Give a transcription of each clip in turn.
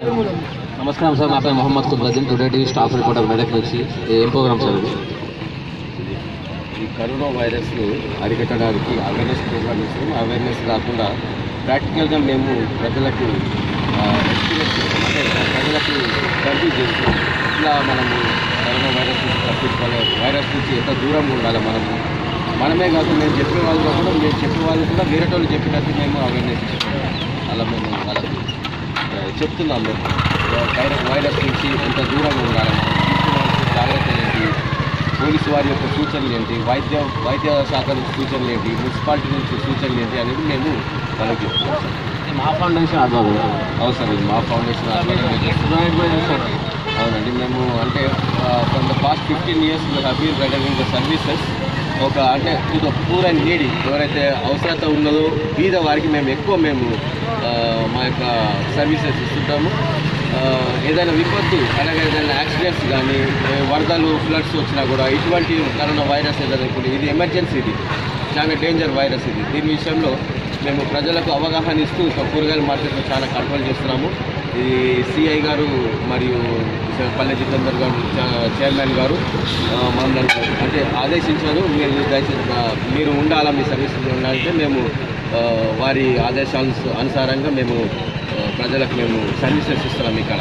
నమస్కారం సార్ నా పేరు Mohammed Kubradeen today TV staff reporter Medak నుంచి ఏం ప్రోగ్రామ్ సార్ ఇది ఈ కరోనా వైరస్ను అరికట్టడానికి అవేర్నెస్ ప్రోగ్రామ్ ఇస్తున్నాం అవేర్నెస్ కాకుండా ప్రాక్టికల్గా మేము ప్రజలకు ఆ, experience చేస్తాం. అంటే ప్రజలకు సర్వీ చేస్తాం ఇట్లా మనము కరోనా వైరస్ నుంచి తప్పించుకోవాలి వైరస్ నుంచి ఎంత దూరంగా ఉండాలి మనము మనమే కాదు మేము చెప్పే వాళ్ళు కూడా మేము చెప్పే వాళ్ళు కూడా వేరే వాళ్ళు చెప్పినట్టు మేము అవేర్నెస్ ఇస్తాం అలా మేము వాళ్ళకి ఆ, చెప్తున్నాం మేము వైరస్ వైరస్ నుంచి ఎంత దూరంగా ఉండాలి మనం తీసుకోవాల్సిన జాగ్రత్తలు ఏంటి పోలీసు వారి యొక్క సూచనలు ఏంటి వైద్య వైద్య శాఖ నుంచి సూచనలు ఏంటి మున్సిపాలిటీ నుంచి సూచనలు ఏంటి అనేది మేము వాళ్ళకి చెప్తున్నాం ఇది మా ఫౌండేషన్ ఆధ్వర్యంలో అవసరం ఇది మా ఫౌండేషన్ ఆధ్వర్యంలో చేస్తున్నాం. అవునండి మేము అంటే from the past fifteen years have been returning the services ఒక అంటే to the poor and needy ఎవరైతే అవసరత ఉన్నదో బీద వారికి మేము ఎక్కువ మేము ఆ, మా యొక్క సర్వీసెస్ ఇస్తుంటాము ఆ, ఏదైనా విపత్తు అలాగే ఏదైనా యాక్సిడెంట్స్ కానీ ఏ, వరదలు ఫ్లడ్స్ వచ్చినా కూడా ఇటువంటి కరోనా వైరస్ ఏదైనా ఇప్పుడు ఇది ఎమర్జెన్సీ ఇది చాలా డేంజర్ వైరస్ ఇది దీని విషయంలో మేము ప్రజలకు అవగాహన ఇస్తూ ఒక కూరగాయల మార్కెట్లో చాలా కంట్రోల్ చేస్తున్నాము ఇది సిఐ గారు మరియు పల్లె జితేందర్ గారు చ- చైర్మన్ గారు ఆ, మమ్మల్ని అంటే ఆదేశించారు మీరు దయచేసి ఆ, మీరు ఉండాలా మీ సర్వీసెస్ ఉండాలంటే మేము ఆ, వారి ఆదేశాల అనుసారంగా మేము ఆ, ప్రజలకు మేము సర్వీసెస్ ఇస్తున్నాం ఇక్కడ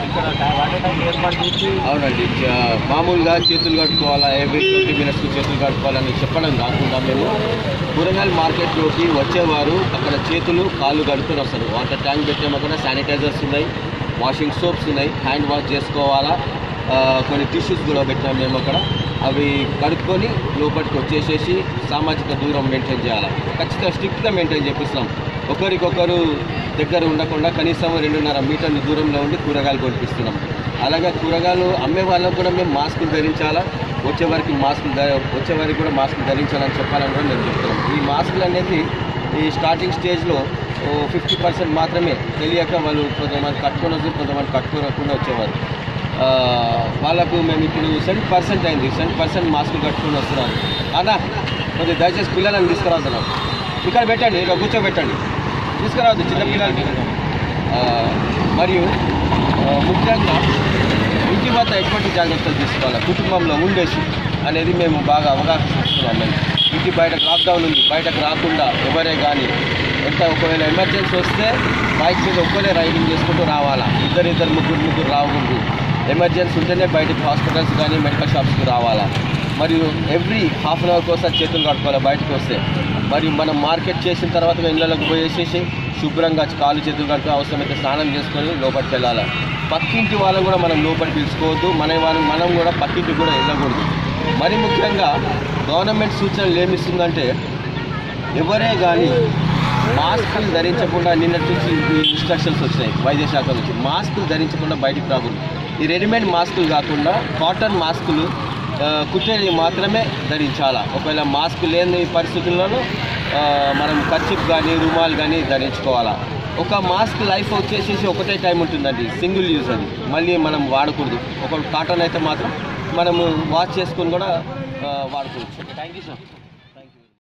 అవునండి చ- మామూలుగా చేతులు కట్టుకోవాలా ఎవ్రీ ట్వంటీ మినిట్స్కి చేతులు కట్టుకోవాలని చెప్పడం కాకుండా మేము కూరగాయల మార్కెట్లోకి వచ్చేవారు అక్కడ చేతులు కాళ్ళు కడుక్కొని వస్తారు వాటర్ ట్యాంక్ పెట్టాము అక్కడ శానిటైజర్స్ ఉన్నాయి వాషింగ్ సోప్స్ ఉన్నాయి హ్యాండ్ వాష్ చేసుకోవాలా ఆ, కొన్ని టిష్యూస్ కూడా పెట్టాము మేము అక్కడ అవి కడుక్కొని లోపలికి వచ్చేసేసి సామాజిక దూరం మెయింటైన్ చేయాలి ఖచ్చితంగా స్ట్రిక్ట్గా మెయింటైన్ చేపిస్తాం ఒకరికొకరు దగ్గర ఉండకుండా కనీసం రెండున్నర మీటర్ల దూరంలో ఉండి కూరగాయలు కొనిపిస్తున్నాం అలాగే కూరగాయలు అమ్మే వాళ్ళకు కూడా మేము మాస్కులు ధరించాలా వచ్చే వారికి మాస్కులు ధ వచ్చే వారికి కూడా మాస్కులు ధరించాలని చెప్పాలని కూడా మేము చెప్తున్నాం ఈ మాస్కులు అనేది ఈ స్టార్టింగ్ స్టేజ్లో ఫిఫ్టీ పర్సెంట్ మాత్రమే తెలియక వాళ్ళు కొంతమంది కట్టుకొని వచ్చి కొంతమంది కట్టుకోకుండా వచ్చేవారు ఆ, వాళ్ళకు మేము ఇప్పుడు సెవెంటీ పర్సెంట్ అయింది సెవెంటీ పర్సెంట్ మాస్కులు కట్టుకొని వస్తున్నారు అన్నా కొద్దిగా దయచేసి పిల్లలను తీసుకురావద్దు ఇక్కడ పెట్టండి ఇక్కడ కూర్చోబెట్టండి తీసుకురావద్దు చిన్న పిల్లలకి ఆ, మరియు ఆ, ముఖ్యంగా ఇంటి వద్ద ఎటువంటి జాగ్రత్తలు తీసుకోవాలి కుటుంబంలో ఉండేసి అనేది మేము బాగా అవగాహన చేస్తున్నాం మేము ఇంటి బయటకు లాక్డౌన్ ఉంది బయటకు రాకుండా ఎవరే కానీ ఎంత ఒకవేళ ఎమర్జెన్సీ వస్తే బైక్ మీద ఒక్కరే రైడింగ్ చేసుకుంటూ రావాలా ఇద్దరు ఇద్దరు ముగ్గురు ముగ్గురు రావకూడదు ఎమర్జెన్సీ ఉంటేనే బయటకు హాస్పిటల్స్ కానీ మెడికల్ షాప్స్కి రావాలా మరియు ఎవ్రీ హాఫ్ అన్ అవర్ కోసం చేతులు కట్టుకోవాలి బయటకు వస్తే మరియు మనం మార్కెట్ చేసిన తర్వాత ఇళ్ళలోకి పోయేసేసి శుభ్రంగా కాళ్ళు చేతులు కట్టుకుని అవసరమైతే స్నానం చేసుకొని లోపలికి వెళ్ళాలి పక్కింటి వాళ్ళని కూడా మనం లోపలికి పిలుచుకోవద్దు మన వాళ్ళని మనం కూడా పక్కింటికి కూడా వెళ్ళకూడదు మరి ముఖ్యంగా గవర్నమెంట్ సూచనలు ఏమిస్తుందంటే ఎవరే కానీ మాస్కులు ధరించకుండా నిన్నటి నుంచి ఈ ఇన్స్ట్రక్షన్స్ వచ్చినాయి వైద్య శాఖ నుంచి మాస్కులు ధరించకుండా బయటికి రాకూడదు ఈ రెడీమేడ్ మాస్కులు కాకుండా కాటన్ మాస్కులు ఆ, కుట్టేవి మాత్రమే ధరించాలా ఒకవేళ మాస్క్ లేని పరిస్థితుల్లోనూ ఆ, మనం కర్చిప్ కానీ రుమాల్ కానీ ధరించుకోవాలా ఒక మాస్క్ లైఫ్ వచ్చేసేసి ఒకటే టైం ఉంటుందండి సింగిల్ యూజ్ అది మళ్ళీ మనం వాడకూడదు ఒక కాటన్ అయితే మాత్రం మనము వాష్ చేసుకొని కూడా ఆ, వాడుకోవచ్చు థ్యాంక్ యూ సార్